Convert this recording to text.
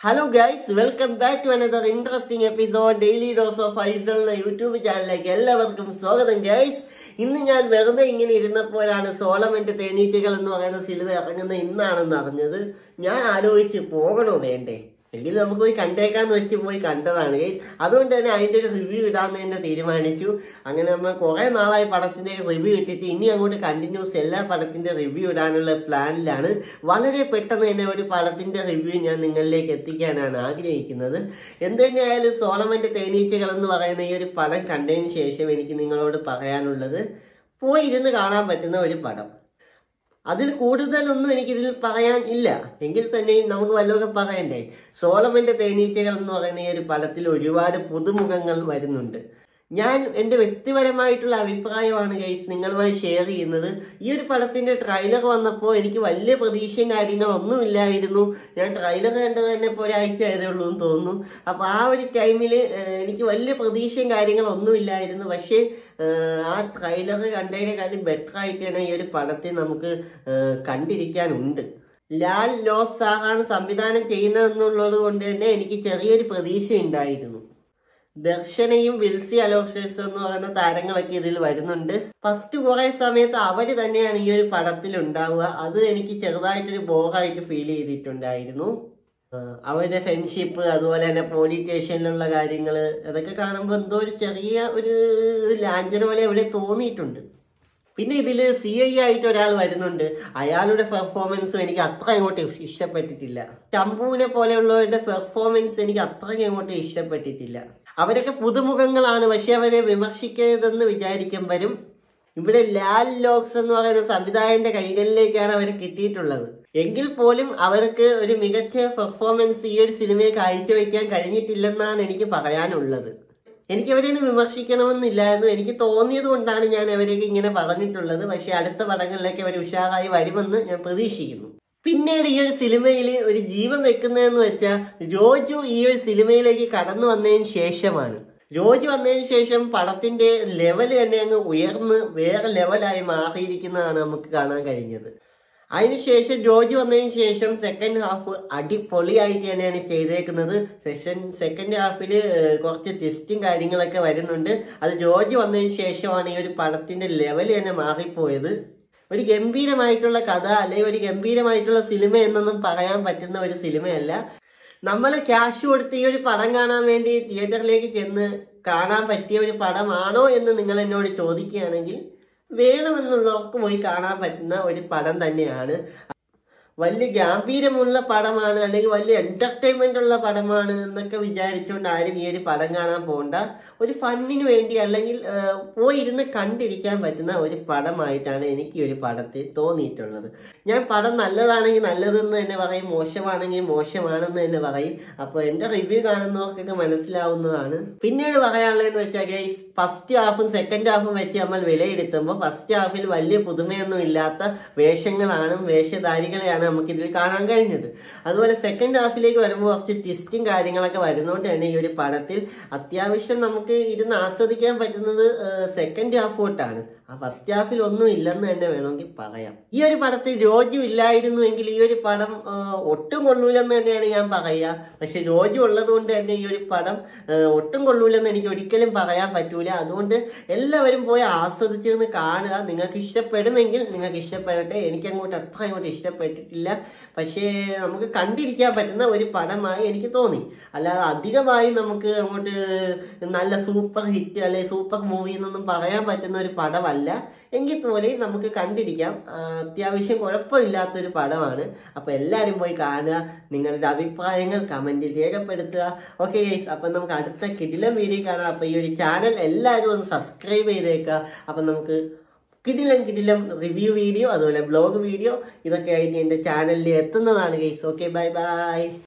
hello guys welcome back to another interesting episode daily dose of ഐസൽ എന്ന YouTube ചാനലിലേക്ക് എല്ലാവർക്കും സ്വാഗതം ഗൈസ് ഇന്ന് ഞാൻ വെറുതെ ഇങ്ങനെ ഇരുന്നപ്പോഴാണ് സോളമെന്റ് തേനീച്ചകൾ എന്ന് പറയുന്ന സിനിമ ഇറങ്ങുന്ന ഇന്നാണെന്ന് അറിഞ്ഞത് ഞാൻ ആലോചിച്ച് പോകണോ വേണ്ടേ എങ്കിൽ നമുക്ക് പോയി കണ്ടേക്കാന്ന് വെച്ച് പോയി കണ്ടതാണ് ഗൈസ് അതുകൊണ്ട് തന്നെ അതിന്റെ ഒരു റിവ്യൂ ഇടാന്ന് തന്നെ തീരുമാനിച്ചു അങ്ങനെ നമ്മൾ കുറെ നാളായി പടത്തിന്റെ റിവ്യൂ ഇട്ടിട്ട് ഇനി അങ്ങോട്ട് കണ്ടിന്യൂസ് എല്ലാ പടത്തിന്റെ റിവ്യൂ ഇടാനുള്ള പ്ലാനിലാണ് വളരെ പെട്ടെന്ന് തന്നെ ഒരു പടത്തിന്റെ റിവ്യൂ ഞാൻ നിങ്ങളിലേക്ക് എത്തിക്കാനാണ് ആഗ്രഹിക്കുന്നത് എന്ത് തന്നെയായാലും സോളമന്റെ തേനീച്ചകൾ എന്ന് പറയുന്ന ഈ ഒരു പടം കണ്ടതിന് ശേഷം എനിക്ക് നിങ്ങളോട് പറയാനുള്ളത് പോയി ഇരുന്ന് കാണാൻ പറ്റുന്ന ഒരു പടം അതിൽ കൂടുതലൊന്നും എനിക്കിതിൽ പറയാൻ ഇല്ല എങ്കിൽ തന്നെയും നമുക്ക് വല്ലതൊക്കെ പറയണ്ടേ സോളമന്റെ തേനീച്ചകൾ എന്ന് പറയുന്ന ഈ ഒരു പടത്തിൽ ഒരുപാട് പുതുമുഖങ്ങൾ വരുന്നുണ്ട് ഞാൻ എൻ്റെ വ്യക്തിപരമായിട്ടുള്ള അഭിപ്രായമാണ് ഗൈസ് നിങ്ങളുമായി ഷെയർ ചെയ്യുന്നത് ഈ ഒരു പടത്തിന്റെ ട്രailer വന്നപ്പോൾ എനിക്ക് വലിയ പ്രതീക്ഷയും കാര്യങ്ങളൊന്നും ഇല്ലായിരുന്നു ഞാൻ ട്രailer കണ്ടത് തന്നെ ഇപ്പോൾ ഒരാഴ്ച ആയതേ ഉള്ളൂ എന്ന് തോന്നുന്നു അപ്പൊ ആ ഒരു ടൈമിൽ എനിക്ക് വലിയ പ്രതീക്ഷയും കാര്യങ്ങളൊന്നും ഇല്ലായിരുന്നു പക്ഷേ ഏഹ് ആ ട്രailer കണ്ടതിനെക്കാളും ബെറ്റർ ആയിട്ട് തന്നെ ഈ ഒരു പടത്തെ നമുക്ക് ഏഹ് കണ്ടിരിക്കാനുണ്ട് ലാൽ ലോസ് സാഹാണ് സംവിധാനം ചെയ്യുന്നതെന്നുള്ളത് കൊണ്ട് തന്നെ എനിക്ക് ചെറിയൊരു പ്രതീക്ഷ ഉണ്ടായിരുന്നു ദർശനയും വിൽസി അലോക്സേഴ്സ് എന്ന് പറയുന്ന താരങ്ങളൊക്കെ ഇതിൽ വരുന്നുണ്ട് ഫസ്റ്റ് കുറെ സമയത്ത് അവര് തന്നെയാണ് ഈ ഒരു പടത്തിൽ ഉണ്ടാവുക അത് എനിക്ക് ചെറുതായിട്ടൊരു ബോറായിട്ട് ഫീൽ ചെയ്തിട്ടുണ്ടായിരുന്നു ആ, അവരുടെ ഫ്രണ്ട്ഷിപ്പ് അതുപോലെ തന്നെ പോലീസ് സ്റ്റേഷനിലുള്ള കാര്യങ്ങൾ അതൊക്കെ കാണുമ്പോൾ എന്തോ ഒരു ചെറിയ ഒരു ലാഞ്ചന പോലെ അവിടെ തോന്നിയിട്ടുണ്ട് പിന്നെ ഇതിൽ സി ഐ ആയിട്ട് ഒരാൾ വരുന്നുണ്ട് അയാളുടെ പെർഫോമൻസും എനിക്ക് അത്ര അങ്ങോട്ട് ഇഷ്ടപ്പെട്ടിട്ടില്ല ശംഭുവിനെ പോലെയുള്ളവരുടെ പെർഫോമൻസ് എനിക്ക് അത്രയ്ക്ക് അങ്ങോട്ട് ഇഷ്ടപ്പെട്ടിട്ടില്ല അവരൊക്കെ പുതുമുഖങ്ങളാണ് പക്ഷെ അവരെ വിമർശിക്കരുതെന്ന് വിചാരിക്കുമ്പോഴും ഇവിടെ ലാൽ ലോക്സ് എന്ന് പറയുന്ന സംവിധായകന്റെ കൈകളിലേക്കാണ് അവർ കിട്ടിയിട്ടുള്ളത് എങ്കിൽ പോലും അവർക്ക് ഒരു മികച്ച പെർഫോമൻസ് ഈ ഒരു സിനിമയെ കാഴ്ചവെക്കാൻ കഴിഞ്ഞിട്ടില്ലെന്നാണ് എനിക്ക് പറയാനുള്ളത് എനിക്ക് അവരെയൊന്നും വിമർശിക്കണമെന്നില്ലായിരുന്നു എനിക്ക് തോന്നിയത് കൊണ്ടാണ് ഞാൻ അവരേക്ക് ഇങ്ങനെ പറഞ്ഞിട്ടുള്ളത് പക്ഷെ അടുത്ത പടങ്ങളിലേക്ക് അവർ ഉഷാറായി വരുമെന്ന് ഞാൻ പ്രതീക്ഷിക്കുന്നു പിന്നീട് ഈ ഒരു സിനിമയിൽ ഒരു ജീവൻ വെക്കുന്നതെന്ന് വെച്ചാൽ ജോജു ഈ ഒരു സിനിമയിലേക്ക് കടന്നു വന്നതിന് ശേഷമാണ് ജോജു വന്നതിന് ശേഷം പടത്തിന്റെ ലെവൽ തന്നെ അങ്ങ് ഉയർന്ന് വേറെ ലെവലായി മാറിയിരിക്കുന്നതാണ് നമുക്ക് കാണാൻ കഴിഞ്ഞത് അതിനുശേഷം ജോജി വന്നതിന് ശേഷം സെക്കൻഡ് ഹാഫ് അടിപൊളിയായിട്ട് തന്നെയാണ് ചെയ്തേക്കുന്നത് സെഷൻ സെക്കൻഡ് ഹാഫിൽ കുറച്ച് ടെസ്റ്റും കാര്യങ്ങളൊക്കെ വരുന്നുണ്ട് അത് ജോജി വന്നതിന് ശേഷമാണ് ഈ ഒരു പടത്തിന്റെ ലെവൽ തന്നെ മാറിപ്പോയത് ഒരു ഗംഭീരമായിട്ടുള്ള കഥ അല്ലെങ്കിൽ ഒരു ഗംഭീരമായിട്ടുള്ള സിനിമ എന്നൊന്നും പറയാൻ പറ്റുന്ന ഒരു സിനിമയല്ല നമ്മൾ ക്യാഷ് കൊടുത്ത് ഈ ഒരു പടം കാണാൻ വേണ്ടി തിയേറ്ററിലേക്ക് ചെന്ന് കാണാൻ പറ്റിയ ഒരു പടമാണോ എന്ന് നിങ്ങൾ എന്നോട് ചോദിക്കുകയാണെങ്കിൽ വേണമെന്നുള്ളവർക്ക് പോയി കാണാൻ പറ്റുന്ന ഒരു പടം തന്നെയാണ് വലിയ ഗാംഭീര്യമുള്ള പടമാണ് അല്ലെങ്കിൽ വലിയ എന്റർടൈൻമെന്റ് ഉള്ള പടമാണ് എന്നൊക്കെ വിചാരിച്ചുകൊണ്ട് ആരും ഈ ഒരു പടം കാണാൻ പോകണ്ട ഒരു ഫണ്ണിന് വേണ്ടി അല്ലെങ്കിൽ ആ, പോയിരുന്ന് കണ്ടിരിക്കാൻ പറ്റുന്ന ഒരു പടമായിട്ടാണ് എനിക്ക് ഈ ഒരു പടത്തിൽ തോന്നിയിട്ടുള്ളത് ഞാൻ പടം നല്ലതാണെങ്കിൽ നല്ലതെന്ന് തന്നെ പറയും മോശമാണെങ്കിൽ മോശമാണെന്ന് തന്നെ പറയും അപ്പോൾ എന്റെ റിവ്യൂ കാണുന്നവർക്കൊക്കെ മനസ്സിലാവുന്നതാണ് പിന്നീട് പറയാനുള്ളതെന്ന് വെച്ചാൽ ഗൈസ് ഫസ്റ്റ് ഹാഫും സെക്കൻഡ് ഹാഫും വെച്ച് നമ്മൾ വിലയിരുത്തുമ്പോൾ ഫസ്റ്റ് ഹാഫിൽ വലിയ പുതുമയൊന്നും ഇല്ലാത്ത വേഷങ്ങളാണ് വേഷധാരികളെയാണ് നമുക്ക് ഇതിൽ കാണാൻ കഴിഞ്ഞത് അതുപോലെ സെക്കൻഡ് ഹാഫിലേക്ക് വരുമ്പോൾ കുറച്ച് ട്വിസ്റ്റും കാര്യങ്ങളൊക്കെ വരുന്നതുകൊണ്ട് തന്നെ ഈ ഒരു പടത്തിൽ അത്യാവശ്യം നമുക്ക് ഇരുന്ന് ആസ്വദിക്കാൻ പറ്റുന്നത് സെക്കൻഡ് ഹാഫ് തൊട്ടാണ് ആ ഫസ്റ്റ് ഹാഫിൽ ഒന്നും ഇല്ലെന്ന് തന്നെ വേണമെങ്കിൽ പറയാം ഈ ഒരു പടത്തിൽ രോജു ഇല്ലായിരുന്നുവെങ്കിൽ ഈ ഒരു പടം ആ, ഒട്ടും കൊള്ളൂലെന്ന് തന്നെയാണ് ഞാൻ പറയുക പക്ഷെ രോജു ഉള്ളത് കൊണ്ട് തന്നെ ഈ ഒരു പടം ആ, ഒട്ടും കൊള്ളൂലെന്ന് എനിക്ക് ഒരിക്കലും പറയാൻ പറ്റൂല അതുകൊണ്ട് എല്ലാവരും പോയി ആസ്വദിച്ചിരുന്ന് കാണുക നിങ്ങൾക്ക് ഇഷ്ടപ്പെടുമെങ്കിൽ നിങ്ങൾക്ക് ഇഷ്ടപ്പെടട്ടെ എനിക്ക് അങ്ങോട്ട് അത്ര അങ്ങോട്ട് ഇഷ്ടപ്പെട്ടിട്ടില്ല പക്ഷേ നമുക്ക് കണ്ടിരിക്കാൻ പറ്റുന്ന ഒരു പടമായി എനിക്ക് തോന്നി അല്ലാതെ അധികമായി നമുക്ക് അങ്ങോട്ട് നല്ല സൂപ്പർ ഹിറ്റ് അല്ലെങ്കിൽ സൂപ്പർ മൂവി എന്നൊന്നും പറയാൻ പറ്റുന്ന ഒരു പടമല്ല എങ്കിൽ പോലെ നമുക്ക് കണ്ടിരിക്കാം ആ, അത്യാവശ്യം കുഴപ്പമില്ലാത്തൊരു പടമാണ് അപ്പൊ എല്ലാവരും പോയി കാണുക നിങ്ങളുടെ അഭിപ്രായങ്ങൾ കമന്റിൽ രേഖപ്പെടുത്തുക ഓക്കെ ഗൈസ് അപ്പൊ നമുക്ക് അടുത്ത കിടിലം വീഡിയോ കാണാം അപ്പൊ ഈ ഒരു ചാനൽ എല്ലാവരും ഒന്ന് സബ്സ്ക്രൈബ് ചെയ്തേക്കുക അപ്പൊ നമുക്ക് കിടിലം കിടിലം റിവ്യൂ വീഡിയോ അതുപോലെ ബ്ലോഗ് വീഡിയോ ഇതൊക്കെ ആയിട്ട് എന്റെ ചാനലിൽ എത്തുന്നതാണ് ഗൈസ് ഓക്കെ ബൈ ബൈ